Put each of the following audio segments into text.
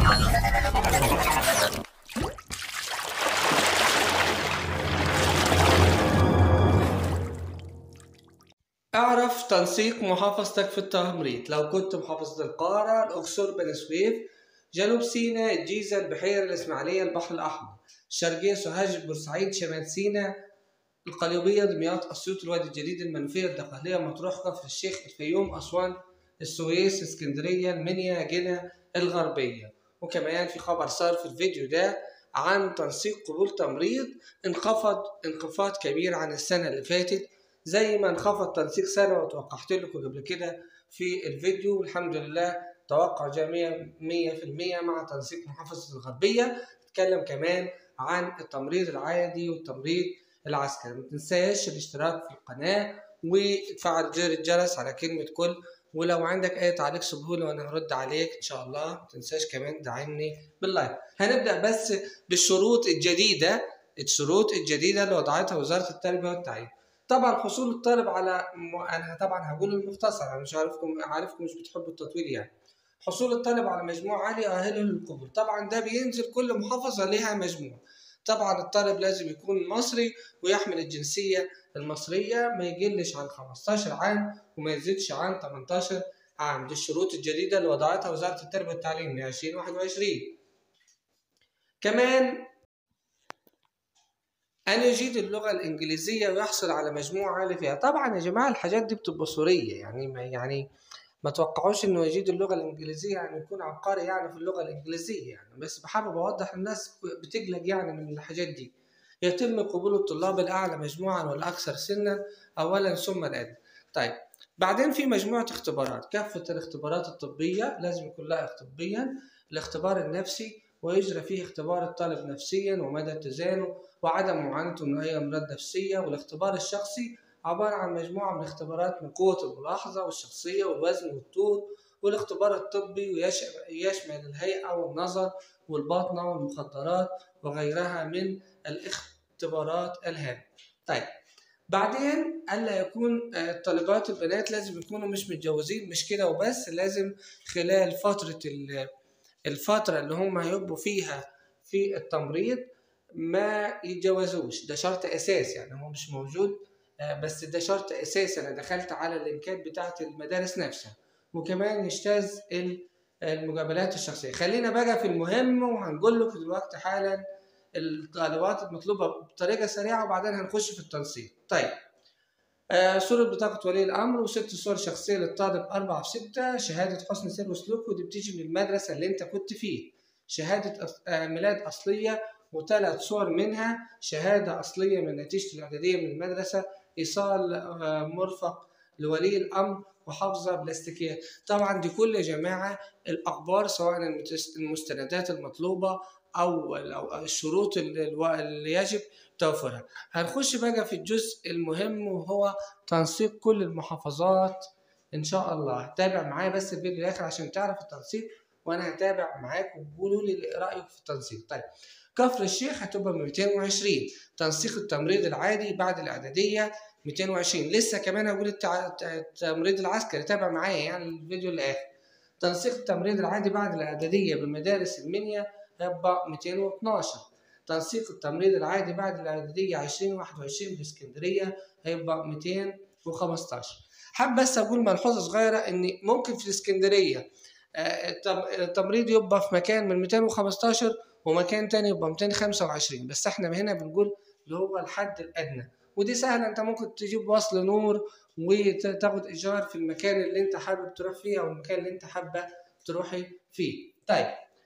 اعرف تنسيق محافظتك في التمريض لو كنت محافظة القاهرة الأقصر بني سويف جنوب سيناء الجيزة البحيرة الإسماعيلية البحر الأحمر الشرقية سوهاج بورسعيد شمال سيناء القليوبية دمياط أسيوط الوادي الجديد المنوفية الدقهلية مطروح كفر الشيخ الفيوم أسوان السويس اسكندرية المنيا جنة الغربية وكمان في خبر صار في الفيديو ده عن تنسيق قبول تمريض انخفض انخفاض كبير عن السنة اللي فاتت زي ما انخفض تنسيق سنة وتوقعت لكم قبل كده في الفيديو والحمد لله توقع جميع مية في المية مع تنسيق محافظة الغربية اتكلم كمان عن التمريض العادي والتمريض العسكري متنساش الاشتراك في القناة وتفعل زر الجرس على كلمة كل ولو عندك اي تعليق سيبهولي وانا هرد عليك ان شاء الله متنساش كمان تدعمني باللايك هنبدأ بس بالشروط الجديدة الشروط الجديدة اللي وضعتها وزارة التربية والتعليم طبعا حصول الطالب على م... انا طبعا هقول المختصر انا مش عارفكم عارفكم مش بتحبوا التطويل يعني حصول الطالب على مجموع عالي يؤهله للقبول طبعا ده بينزل كل محافظة ليها مجموع طبعا الطالب لازم يكون مصري ويحمل الجنسية المصرية ما يقلش عن 15 عام وما يزيدش عن 18 عام دي الشروط الجديدة اللي وضعتها وزارة التربية والتعليم ل 2021 كمان أن يجيد اللغة الإنجليزية ويحصل على مجموع عالي فيها طبعا يا جماعة الحاجات دي بتبقى سورية يعني ما يعني ما توقعوش إنه يجيد اللغة الإنجليزية يعني يكون عبقري يعني في اللغة الإنجليزية يعني بس بحابب أوضح الناس بتقلق يعني من الحاجات دي يتم قبول الطلاب الأعلى مجموعا والأكثر سنا أولا ثم الأدنى طيب بعدين في مجموعة اختبارات كافة الاختبارات الطبية لازم يكون لها طبيا الاختبار النفسي ويجرى فيه اختبار الطالب نفسيا ومدى اتزانه وعدم معاناته من أي أمراض نفسية والاختبار الشخصي عبارة عن مجموعة من الاختبارات من قوة الملاحظة والشخصية والوزن والطول والاختبار الطبي ويشمل الهيئة والنظر والباطنة والمخدرات وغيرها من الاختبارات الهامة طيب بعدين ألا يكون الطالبات البنات لازم يكونوا مش متجوزين مش كده وبس لازم خلال فترة الفترة اللي هم هيبقوا فيها في التمريض ما يتجوزوش ده شرط أساسي يعني هو مش موجود بس ده شرط أساسي أنا دخلت على اللينكات بتاعة المدارس نفسها وكمان يجتاز المقابلات الشخصية خلينا بقى في المهم وهنقول لكم دلوقتي حالا الطالبات المطلوبة بطريقة سريعة وبعدين هنخش في التنسيق طيب آه صورة بطاقة ولي الأمر وست صور شخصية للطالب أربعة في ستة شهادة حسن سير وسلوك ودي بتيجي من المدرسة اللي أنت كنت فيه شهادة آه ميلاد أصلية وثلاث صور منها شهادة أصلية من نتيجة الإعدادية من المدرسة إيصال آه مرفق لولي الأمر وحافظة بلاستيكية طبعا دي كل يا جماعة الأخبار سواء المستندات المطلوبة أو الشروط اللي يجب توفرها هنخش بقى في الجزء المهم وهو تنسيق كل المحافظات إن شاء الله تابع معايا بس الفيديو الآخر عشان تعرف التنسيق وأنا هتابع معاكم وقولوا لي رأيكم في التنسيق طيب كفر الشيخ هتبقى 220 تنسيق التمريض العادي بعد الإعدادية 220 لسه كمان هقول التع... التمريض العسكري تابع معايا يعني الفيديو الاخر تنسيق التمريض العادي بعد الاعداديه بمدارس المنيا هيبقى 212 تنسيق التمريض العادي بعد الاعداديه 2021 في اسكندريه هيبقى 215 حاب بس اقول ملحوظه صغيره ان ممكن في اسكندريه التمريض يبقى في مكان من 215 ومكان تاني يبقى 225 بس احنا هنا بنقول اللي هو الحد الادنى ودي سهلة انت ممكن تجيب وصل نور وتاخد ايجار في المكان اللي انت حابب تروح فيه او المكان اللي انت حابة تروحي فيه طيب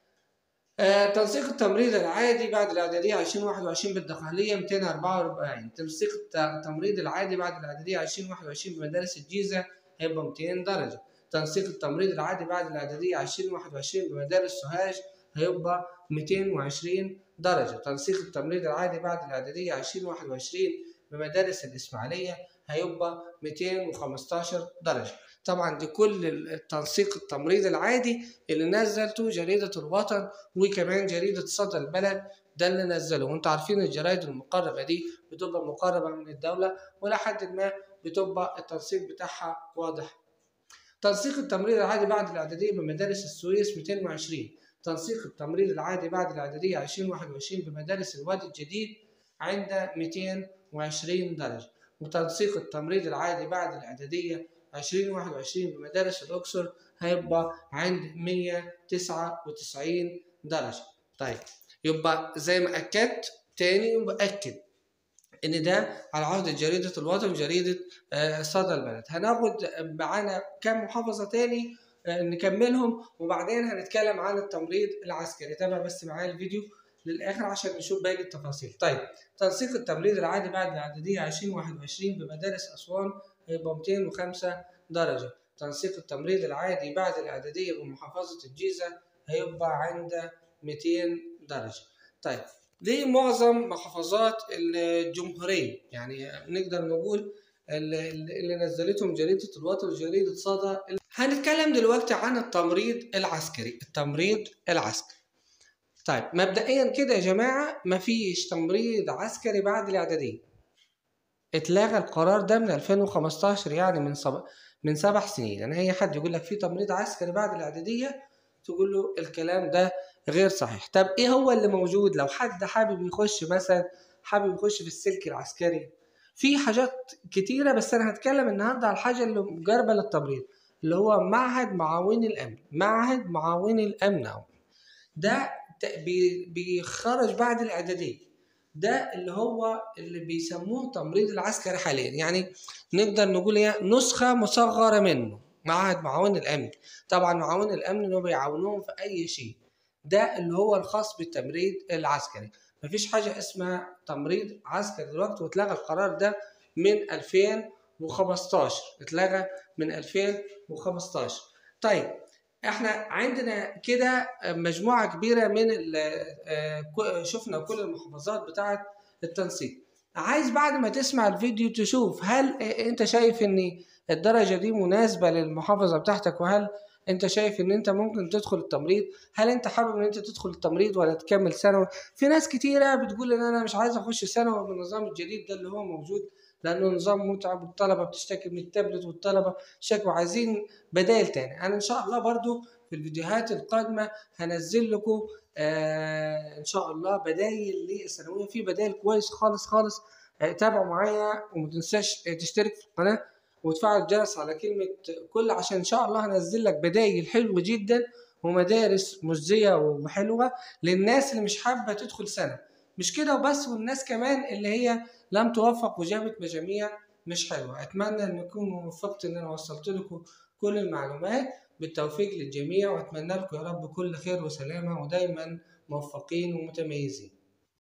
آه تنسيق التمريض العادي بعد الإعدادية 2021 بالدقهلية 244 تنسيق التمريض العادي بعد الإعدادية 2021 بمدارس الجيزة هيبقى 200 درجة تنسيق التمريض العادي بعد الإعدادية 2021 بمدارس سوهاج هيبقى 220 درجة تنسيق التمريض العادي بعد الإعدادية 2021 بمدارس الإسماعيلية هيبقى 215 درجة طبعا دي كل التنسيق التمريض العادي اللي نزلته جريدة الوطن وكمان جريدة صدى البلد ده اللي نزله وانتوا عارفين الجرايد المقربة دي بتبقى مقربة من الدولة ولا حد ما بتبقى التنسيق بتاعها واضح تنسيق التمريض العادي بعد الإعدادية بمدارس السويس 220 تنسيق التمريض العادي بعد الإعدادية 2021 بمدارس الوادي الجديد عند 220 درجة وتنسيق التمريض العادي بعد الإعدادية 2021 بمدارس الأقصر هيبقى عند 199 درجة طيب يبقى زي ما أكدت تاني وبأكد إن ده على عهدة جريدة الوطن وجريدة آه، صدى البلد هناخد معانا كام محافظة تاني آه، نكملهم وبعدين هنتكلم عن التمريض العسكري تابع بس معايا الفيديو للآخر عشان نشوف باقي التفاصيل طيب تنسيق التمريض العادي بعد الإعدادية 2021 بمدارس أسوان هيبقى 205 درجة تنسيق التمريض العادي بعد الإعدادية بمحافظة الجيزة هيبقى عند 200 درجة طيب دي معظم محافظات الجمهورية يعني نقدر نقول اللي اللي نزلتهم جريدة الوطن وجريدة صدى هنتكلم دلوقتي عن التمريض العسكري التمريض العسكري طيب مبدئيا كده يا جماعة مفيش تمريض عسكري بعد الإعدادية اتلغى القرار ده من 2015 يعني من سبع من سبع سنين يعني أي حد يقول لك في تمريض عسكري بعد الإعدادية تقول له الكلام ده غير صحيح طب إيه هو اللي موجود لو حد حابب يخش مثلا حابب يخش في السلك العسكري في حاجات كتيرة بس أنا هتكلم النهاردة على الحاجة اللي مجربة للتمريض اللي هو معهد معاون الأمن معهد معاون الأمن أهو ده ت- بي- بيخرج بعد الإعدادية ده اللي هو اللي بيسموه تمريض العسكري حاليا يعني نقدر نقول ايه نسخة مصغرة منه معهد معاون الأمن طبعا معاون الأمن إنه بيعاونوهم في أي شيء ده اللي هو الخاص بالتمريض العسكري مفيش حاجة اسمها تمريض عسكري دلوقتي واتلغى القرار ده من 2015 اتلغى من 2015 طيب احنا عندنا كده مجموعة كبيرة من ال- آه، ك- شفنا كل المحافظات بتاعة التنسيق عايز بعد ما تسمع الفيديو تشوف هل انت شايف ان الدرجة دي مناسبة للمحافظة بتاعتك وهل انت شايف ان انت ممكن تدخل التمريض هل انت حابب ان انت تدخل التمريض ولا تكمل ثانوي في ناس كتيرة بتقول ان انا مش عايز اخش ثانوي بالنظام الجديد ده اللي هو موجود لانه نظام متعب والطلبة بتشتكي من التابلت والطلبة شكوى عايزين بدائل تاني انا ان شاء الله برضو في الفيديوهات القادمة هنزل لكم آه ان شاء الله بدايل للثانوية في بدائل كويس خالص خالص آه تابعوا معايا وما تنساش آه، تشترك في القناة وتفعل الجرس على كلمة كل عشان إن شاء الله هنزل لك بدايل حلوة جدا ومدارس مجزية وحلوة للناس اللي مش حابة تدخل سنة مش كده وبس والناس كمان اللي هي لم توفق وجابت مجاميع مش حلوة أتمنى أن أكون وفقت إن أنا وصلت لكم كل المعلومات بالتوفيق للجميع وأتمنى لكم يا رب كل خير وسلامة ودايما موفقين ومتميزين